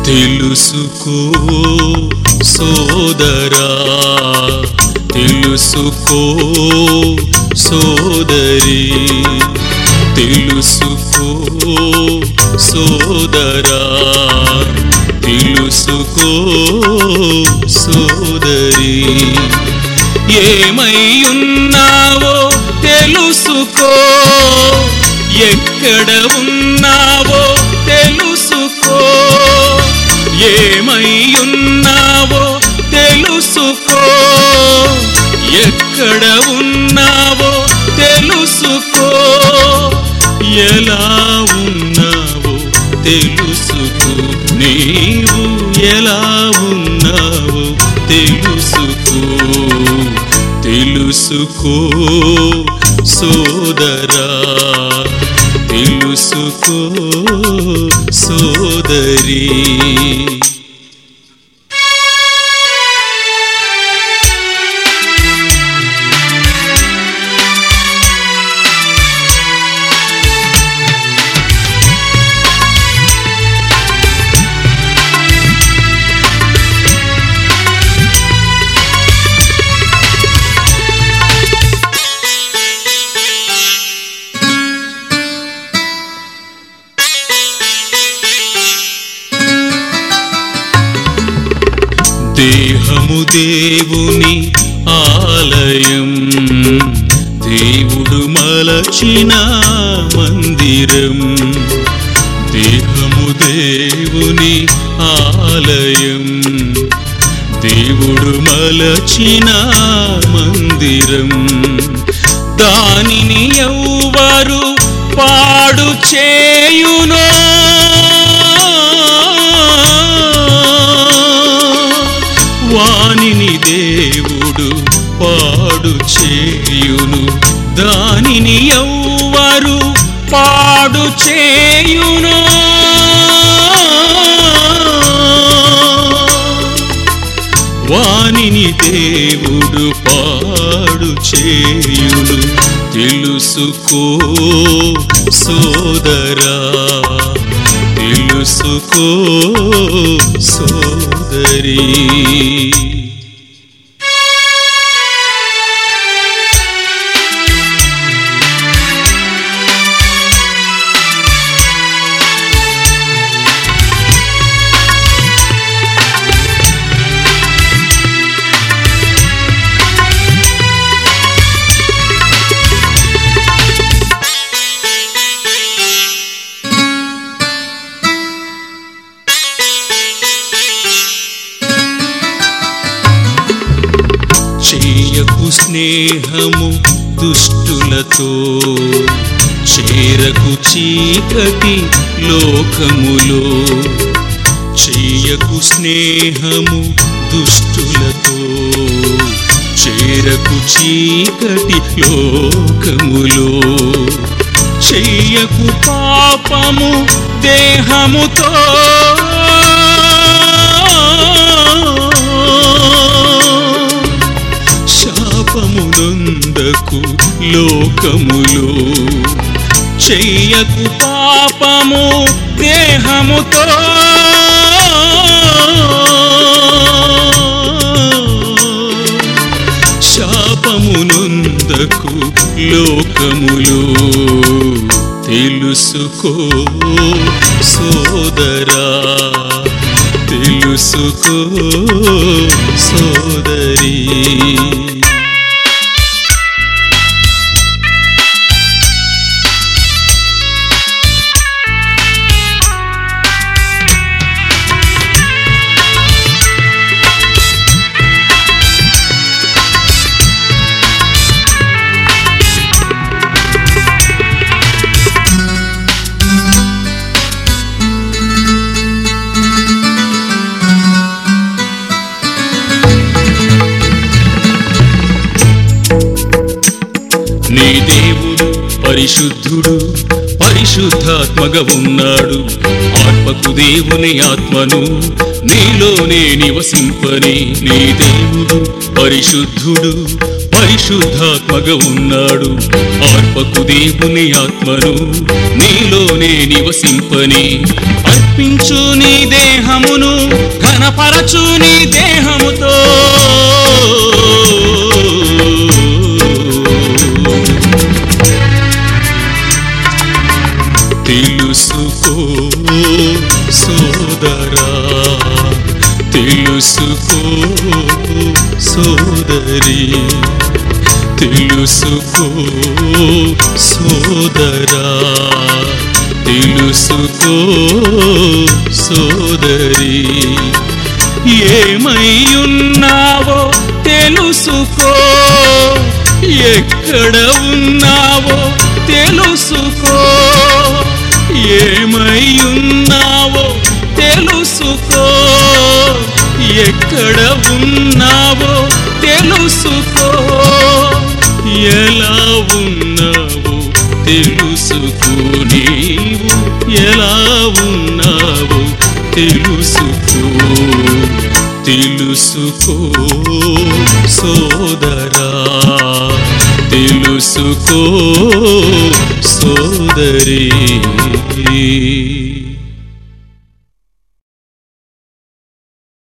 తెలుసుకో సోదరా తెలుసుకో సోదరి తెలుసుకో సోదరా తెలుసుకో సోదరి ఏమై ఉన్నావో తెలుసుకో ఎక్కడ ఉన్నావో తెలుసుకో ఏమై ఉన్నావో తెలుసుకో ఎక్కడ ఉన్నావో తెలుసుకో ఎలా ఉన్నావో తెలుసుకో నీవు ఎలా ఉన్నావో తెలుసుకో తెలుసుకో సోదరా తెలుసుకో సోదరి దేహము దేవుని ఆలయం దేవుడు మలచిన మందిరం దేహము దేవుని ఆలయం దేవుడు మలచిన మందిరం దానిని ఎవ్వరు పాడు చేయునో వానిని దేవుడు పాడు చేయును దానిని ఎవ్వరు పాడు చేయును వానిని దేవుడు పాడు చేయును తెలుసుకో సోదరా తెలుసుకో సోదరి చేయకు స్నేహము దుష్టులతో చేరకు చీకటి లోకములో చేయకు స్నేహము దుష్టులతో చేరకు చీకటి లోకములో చెయ్యకు పాపము దేహముతో శాపమునందకు లోకములో చెయ్యకు పాపము దేహముతో శాపమునందకు లోకములో తెలుసుకో సోదరా తెలుసుకో సోదరి నీ దేవుడు పరిశుద్ధుడు పరిశుద్ధాత్మగా ఉన్నాడు ఆత్మకు దేవుని ఆత్మను నీలోనే నివసింపని నీ దేవుడు పరిశుద్ధుడు పరిశుద్ధాత్మగా ఉన్నాడు ఆత్మకు దేవుని ఆత్మను నీలోనే నివసింపని అర్ప అర్పించు నీ దేహమును ఘనపరచు నీ దేహముతో తెలుసుకో సోదరా తెలుసుకో సోదరి తెలుసుకో సోదరా తెలుసుకో సోదరి ఏమై ఉన్నావో తెలుసుకో ఎక్కడ ఉన్నావో తెలుసుకో ఏమై ఉన్నావో తెలుసుకో ఎక్కడ ఉన్నావో తెలుసుకో ఎలా ఉన్నావో తెలుసుకో నీవు ఎలా ఉన్నావో తెలుసుకో తెలుసుకో సోదరా తెలుసుకో సోదరి